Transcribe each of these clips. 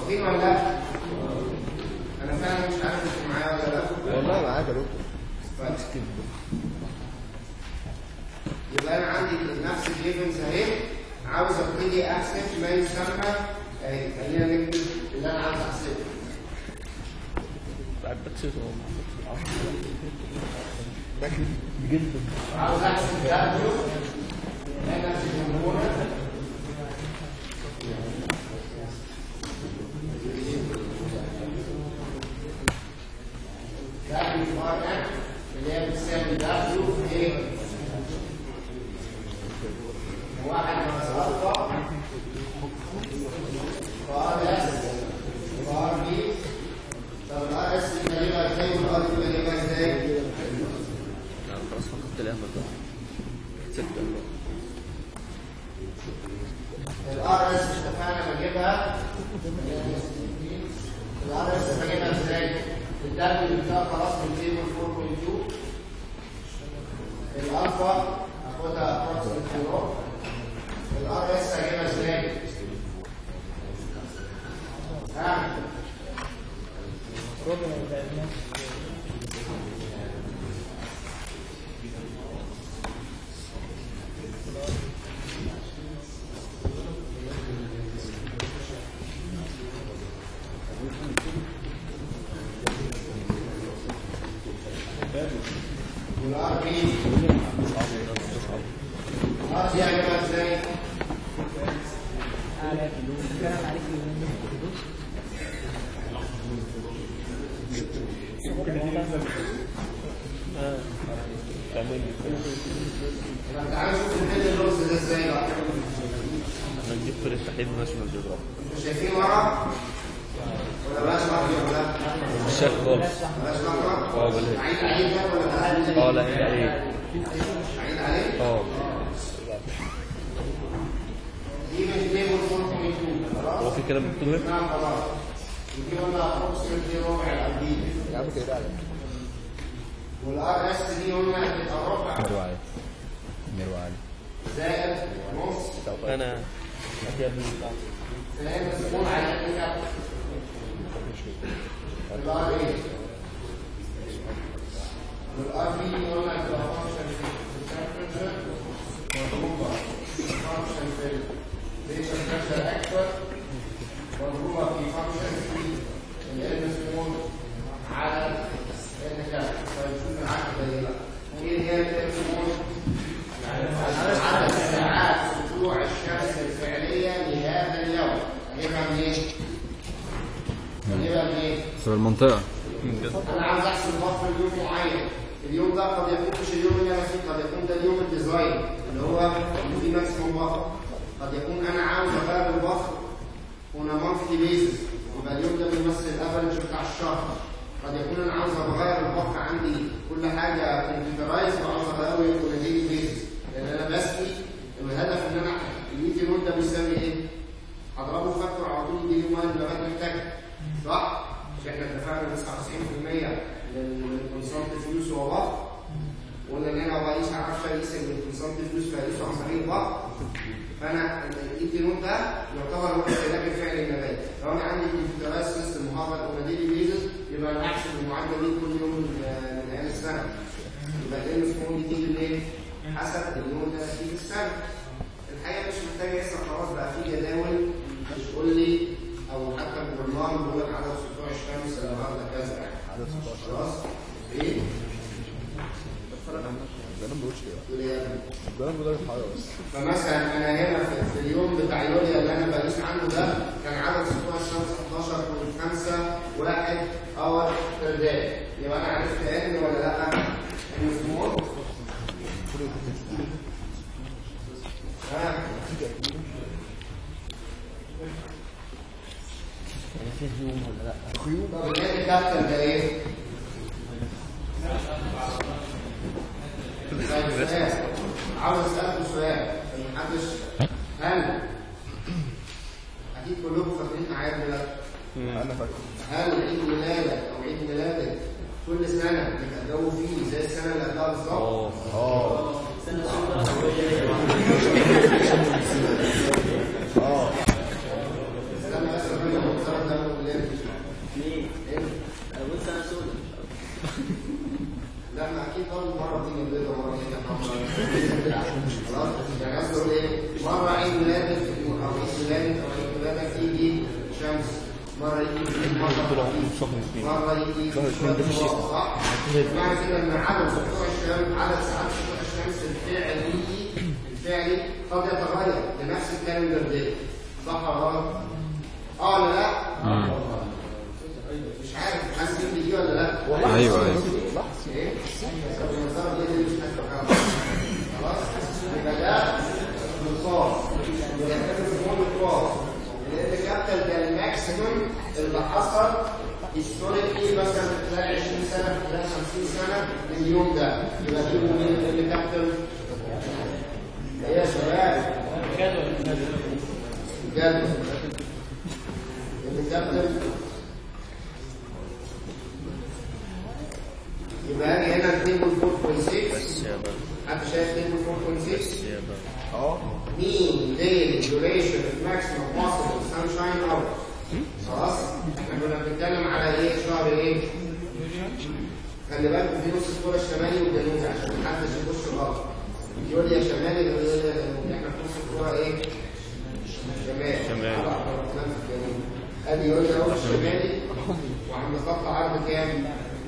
متفقين ولا لا؟ انا فعلا مش عارف انتوا معايا ولا لا والله معاك يا دكتور كويس. يبقى انا عندي نفس الجيفنز اهي عاوز ابتدي احسب ما يسمى اهي خلينا نكتب اللي انا عاوز احسبه بعد بكسس بجد عاوز احسب دبليو انرجي كومبوننت دبليو ار ان اللي هي بتساوي دبليو ايه واحد ناقص الفا وار اس وار بي طب الار اس دي بنجيبها ازاي والار دي بنجيبها ازاي؟ خلاص فقدت الامل بقى ستة الار اس مش اتفقنا بجيبها الار اس بجيبها ازاي؟ الدبليو بتاعها خلاص من تيبل 4.2 الالفا هاخدها approximate زيرو الار اس هجيبها ازاي؟ ها؟ والار بي الار بي هجيبها ازاي؟ تعمل طب تعالوا نشوف الفيديو اللغز ده ازاي بقى انا نجيب في التحليل ناشونال جيوغرافي انتوا شايفين ورا ولا بلاش مقرا ولا مش شايف خالص بلاش مقرا اه بلاش عيد عليه ده ولا بلاش اه لا هي عليك عيد عليه اه دي من تيبل 4.2 خلاص هو في كلام مكتوب هنا نعم خلاص ودي قلنا approximately ربع الأرضية يا عم كده عليك والار اس دي قلنا هتبقى ربع مروه علي مروه علي زائد نص انا فاهم مسؤول على كده الار ايه والار بي قلنا هتبقى فانكشن في التمبريتشر مضروبة فانكشن في الريشن بريشر اكتر مضروبة في فانكشن في الان سمول على ان كام طيب شوف العكس ده ايه بقى ايه هي الان سمول عدد ساعات طلوع الشمس الفعلية لهذا اليوم هجيبها منين؟ هجيبها منين؟ في المنطقة انا عاوز احسب بفر اليوم معين اليوم ده قد يكون مش اليوم اللي انا فيه قد يكون ده اليوم الديزاين اللي هو اللي فيه ماكسيموم بفر قد يكون انا عاوز اغير البفر اون مانثلي بيزس يبقى اليوم ده بيمثل الافرج بتاع الشهر قد يكون انا عاوز اغير البفر عندي كل حاجه كمبيوترايز وعاوز اغيره اون ديلي بيزس لان انا بسقي الهدف ان انا الميتي نود ده بيساوي ايه؟ هضربه في فاكتور على طول يجي لي ميه لغايه محتاجها صح؟ مش احنا اتفقنا 99% للكونسلت فلوس هو بط وقلنا ان انا بقيس عارف اقيس الكونسلت فلوس فاقيسه عن طريق البط فانا الايتي نوت ده يعتبر هو الاستهلاك الفعلي للنبات لو انا عندي كمبيوترايز سيستم مهرج اون ديلي بيزس يبقى انا احسب المعادله دي كل يوم من من ايام السنه يبقى الام سمول دي تيجي منين؟ حسب اليوم ده فيه في السنه الحقيقه مش محتاجه لسه خلاص بقى في جداول تقول لي او حتى البرنامج بيقول لك عدد سطوع الشمس النهارده كذا يعني عدد 16 خلاص ايه؟ ده انا ما بقولش كده تقول ايه يا ابني؟ ده انا بدرجة حرارة بس فمثلا انا هنا في, في اليوم بتاع يوليا اللي انا بقيس عنه ده كان عدد سطوع الشمس 11.5 واحد اور بير داي يبقى انا عرفت ان ولا لا؟ ان سمول ها طب النادي كابتن ده ايه؟ طيب سؤال عاوز اسالكم سؤال عشان محدش هل اكيد كلكم فاكرين اعياد ميلادكم انا فاكر هل عيد ميلادك او عيد ميلادك كل سنه بتتجو فيه زي السنه اللي قبلها بالظبط؟ اه اه استنى بس الراجل المحترم ده خلاص يعني عايز تقول ايه مره عيد ميلادك او عيد ميلادك او عيد ميلادك يجي شمس مره يجي في مره مره يجي شوية نور، صح معنى كده ان عدد سطوع الشمس عدد ساعات سطوع الشمس الفعلي الفعلي قد يتغير لنفس الكالندر دي صح ولا غلط؟ اه ولا لا؟ مش عارف حاسس دي ولا لا؟ ايوه ايوه ايه؟ طب النظارة دي اللي مش هتبقى خلاص؟ يبقى ده نصاب يبقى ده بيسموه نصاب لان الكابيتال ده الماكسيمم اللي حصل هيستوريكلي مثلا في خلال 20 سنه في خلال 50 سنه من اليوم ده يبقى دي مين اللي كابيتال ايه يا شباب؟ الجدول الكابيتال يبقى اجي هنا تيبل 4.6 حد شايف تيبل 4.6 اه mean daily duration of maximum possible sunshine hours خلاص احنا كنا بنتكلم على ايه شهر ايه خلي بالكم في نص الكره الشمالي والجنوبي عشان محدش يخش غلط يقول يا شمالي يقول لي يا جنوبي احنا في نص الكره ايه شمال شمال. على أطراف الجنوب. ادي يقول لي اهو الشمالي وعند خط عرض كام؟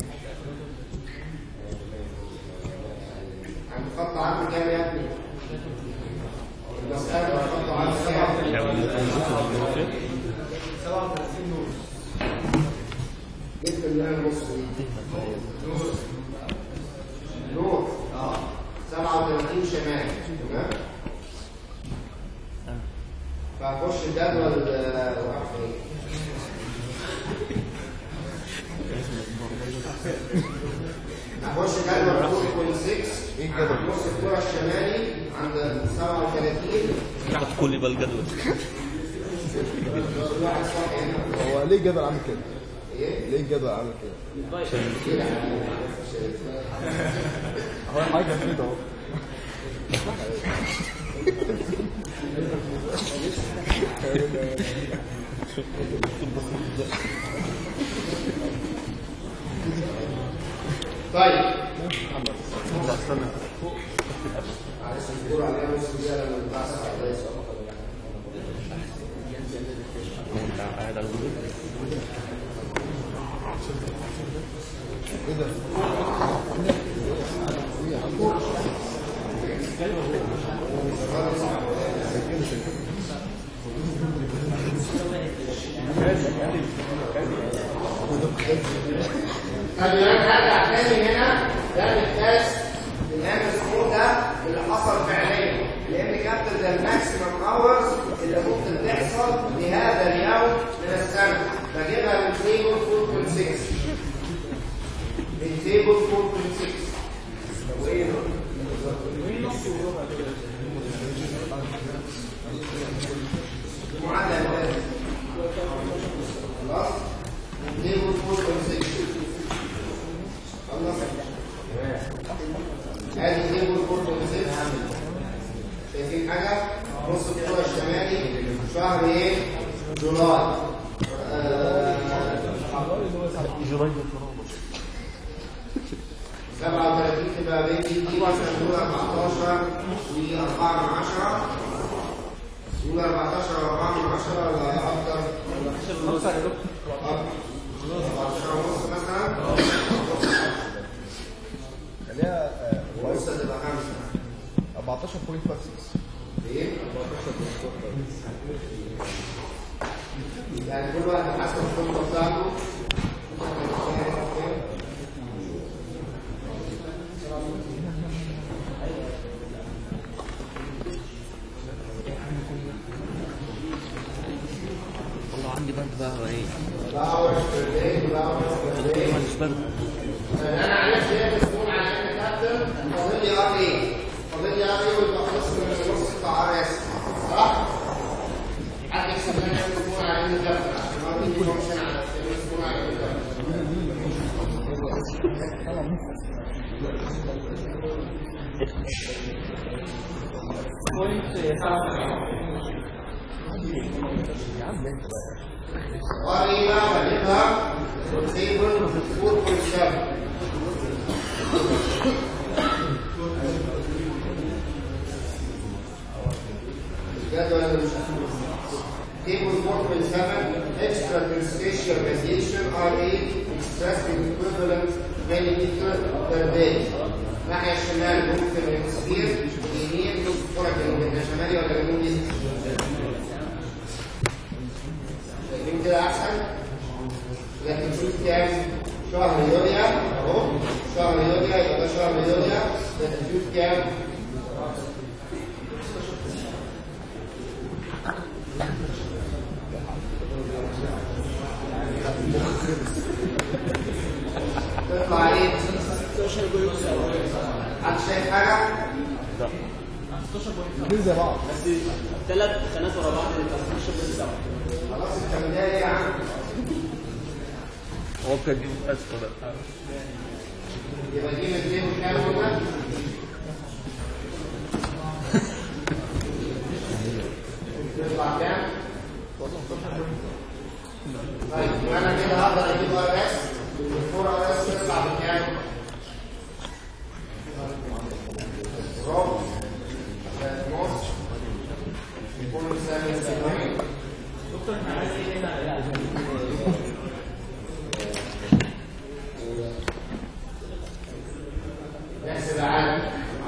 عند خط عرض كام يا ابني؟ المسألة خط عرض كام؟ يعني ممكن نشوف المناطق 37 نور جبت اللي انا نص دي نور اه 37 شمال تمام فهخش الجدول آه، وقف ايه هخش جدول 4.6 ايه الجدول؟ نص الكرة الشمالي عند 37 ناخد كل بقى الجدول واحد صح هنا هو ليه الجدول عامل كده؟ ايه؟ ليه الجدول عامل كده؟ كده هو حاجه كده اهو طيب معلش اصبروا علينا نص دقيقة لما نبحث على الرئيس وانت قاعد على الجدول ايه ده؟ خلي بالك هرجع تاني هنا ده الكاس الان السكور ده اللي حصل فعليا لان كابتن ده الماكسيمم اورز اللي ممكن تحصل لهذا اليوم من السنه بجيبها من تيبل 4.6 من تيبل 4.6 وايه معدل ده خلاص تيبل 4.6 خلص ادي تيبل 4.6 شايفين حاجه نص الكره الشمالي شهر ايه جولاي آه، جولاي 37 تبقى بين دي دي مثلا دول 14 و 4 من 10 دول 14 و 4 من 10 ولا اكتر؟ 14 ونص مثلا خليها آه، ونص تبقى 5 14.56 ايه؟ يعني كل واحد حسب الخطه بتاعته والله عندي برد بقى هو ايه بقى اول شهرين بقى اول شهرين ماليش برد انا عرفت ايه مسؤول عن ان كابتن فاضل لي ار ايه فاضل لي ار ايه ويبقى خلصت من نص بتاع ار اس صح؟ حد يحسب لنا ايه مسؤول عن ان كابتن عشان ما تيجي فانكشن على ايه مسؤول عن ان كابتن ار ايه بقى بجيبها تيبل 4.7 Table 4.7 extra interstitial radiation RA expressed in equivalent millimeter per day. الناحية الشمال ممكن الهيموسفير اليمين نص الكرة الجنوبية شمالي ولا جنوبي؟ شايفين كده أحسن؟ لكن شوف كام شهر يوليا أهو شهر يوليا يبقى ده شهر يوليا لكن شوف كام تطلع ايه؟ حد شايف حاجة؟ الاثنين زي بعض ثلاث سنوات ورا بعض يبقى 16 سنه خلاص انت متضايق يا عم هو كان جيب اسفل يبقى دي مدين كام قلنا؟ يطلع كام؟ طيب انا كده هقدر اجيب ار اس والفور ار اس يطلع بكام؟ ربع ثلاث نص يكون يساوي سبعين نحسب عادي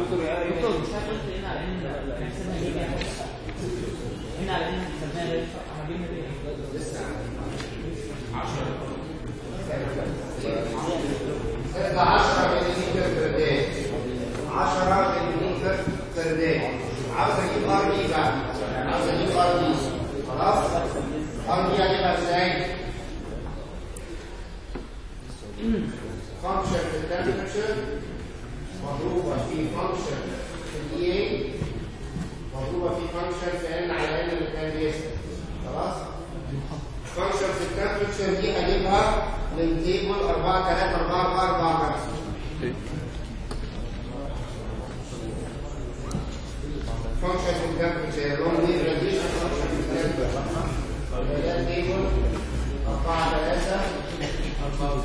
هنا على ان حسبناها ليه؟ احنا جبنا ليه؟ لسه 10 مليمتر بير داي 10 مليمتر بير داي عاوز اجيب ار بي بقى عاوز اجيب ار بي خلاص ار بي هجيبها ازاي؟ فانكشن في التمبرتشر مضروبه في فانكشن في الاي اي مضروبه في فانكشن في ان على ان اللي كان بيسال خلاص؟ فانكشن في التمبرتشر دي هجيبها من تيبل 4 3 4 4 4 5 فانكشن في التمبرتشر لون دي راديشن فانكشن في التمبرتشر ده تيبل 4 3 4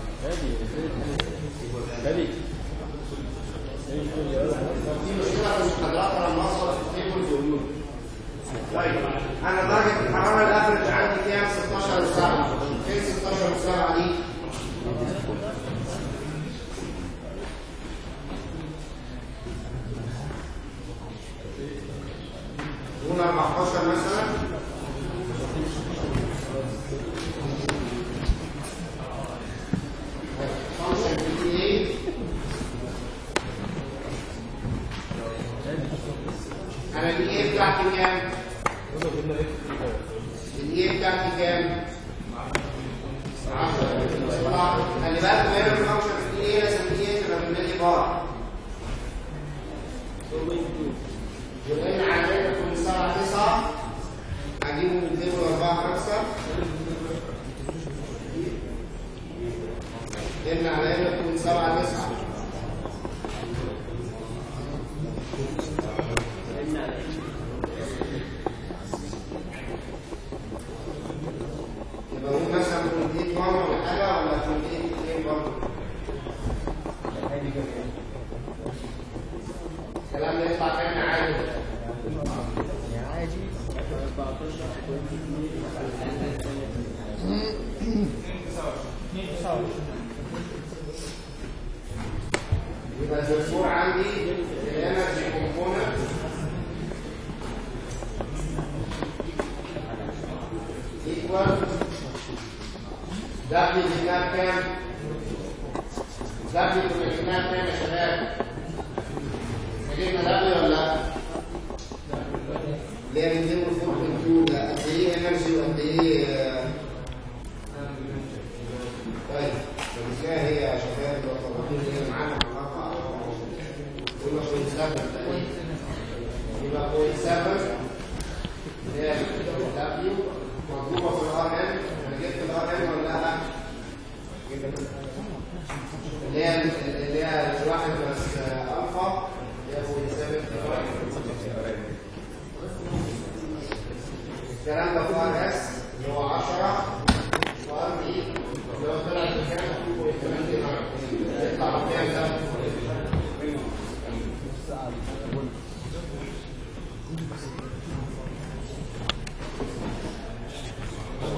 دي مشكله في المحاضرات لما اوصل في التيبل بيقولوا طيب انا درجه الحراره الافرج عندي كام 16 ساعه فين 16 ساعه دي قول 14 مثلا فانكشن في ايه انا الايه بتاعتي كام الايه بتاعتي كام 10 طبعا خلي بالك هنا الفانكشن في الايه لازم الايه تبقى بالملي بار ولان عندنا كل ساعه 9 هجيبه من تيبل 4 5 لان على ان كل 7 9 يبقى هو مثلا كونتين بره ولا حاجه ولا كونتين اثنين برضه الكلام ده يطلع كام عادي يبقى الدكتور عندي الانرجي كومبوننت equal W جبناها بكام؟ W كنا جبناها بكام يا شباب؟ جبنا W ولا لا؟ اللي هي 204.2 ده قد ايه انرجي وقد ايه آه، طيب ازاي هي يا شباب لو طلعتوا هي معانا على الاربعه يبقى 0.7 تقريبا يبقى 0.7 اللي هي W مضروبه في الار ان انا جبت الار ان ولا لا؟ اللي هي اللي هي الواحد بس آه، الفا اللي هي 0.7 الكلام ده في ار اس اللي هو 10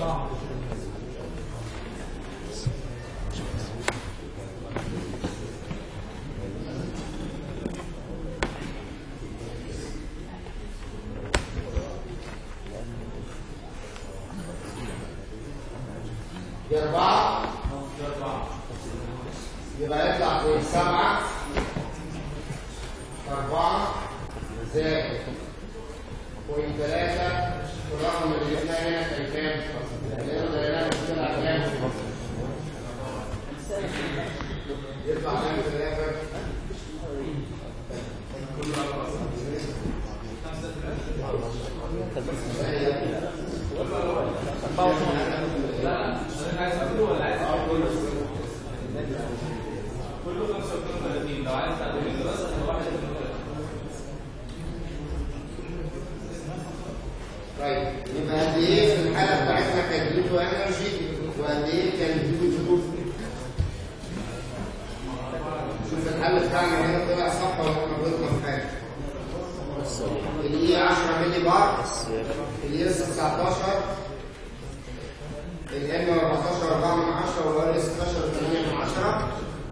دي أربعة يبقى يطلع فوق سبعة أربعة زائد بوينت ثلاثة الرقم اللي جبناه هنا كان كام؟ اللي احنا لقيناه طلع كام؟ يطلع كام في الآخر؟ طيب يبقى قد ايه في الحاله بتاعتنا كانت ديوتو انرجي وقد ايه كان ديوتو شوف الحل بتاعنا هنا طلع صح ولا احنا غلطنا في حاجه الاي 10 مللي بار الاي اس 19 الام 14 4 من 10 والار اس 16 8 من 10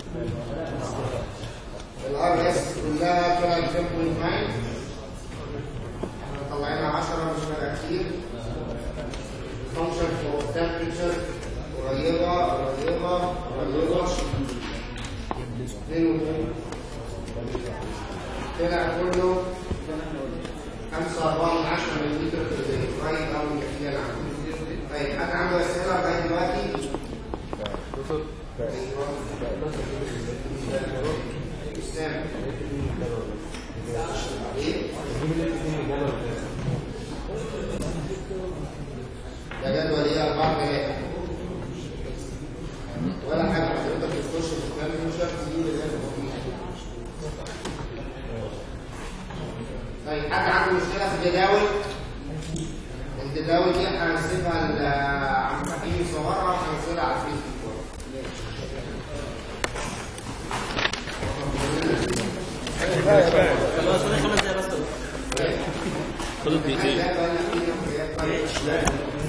الار اس كلها طلعت 10.9 طلعنا 10 مش فارقه كتير function for temperature قريبة قريبة قريبة 2 طلع كله 5 4 من 10 ملم في الدقيقة قريب أوي من الكتير عندي طيب حد عنده أسئلة لغاية دلوقتي؟ دكتور سامع ايه؟ ده جدول ايه 4 3 ولا حاجه حضرتك بتخش في الكلام مش شرط تجيب اللي انت فيه. طيب حد عنده مشكله في الجداول؟ الجداول دي هنسيبها لعم حكيم يصورها وهنسيبها على الفيسبوك خلاص خمس دقايق بس خد الدقيقتين برضه.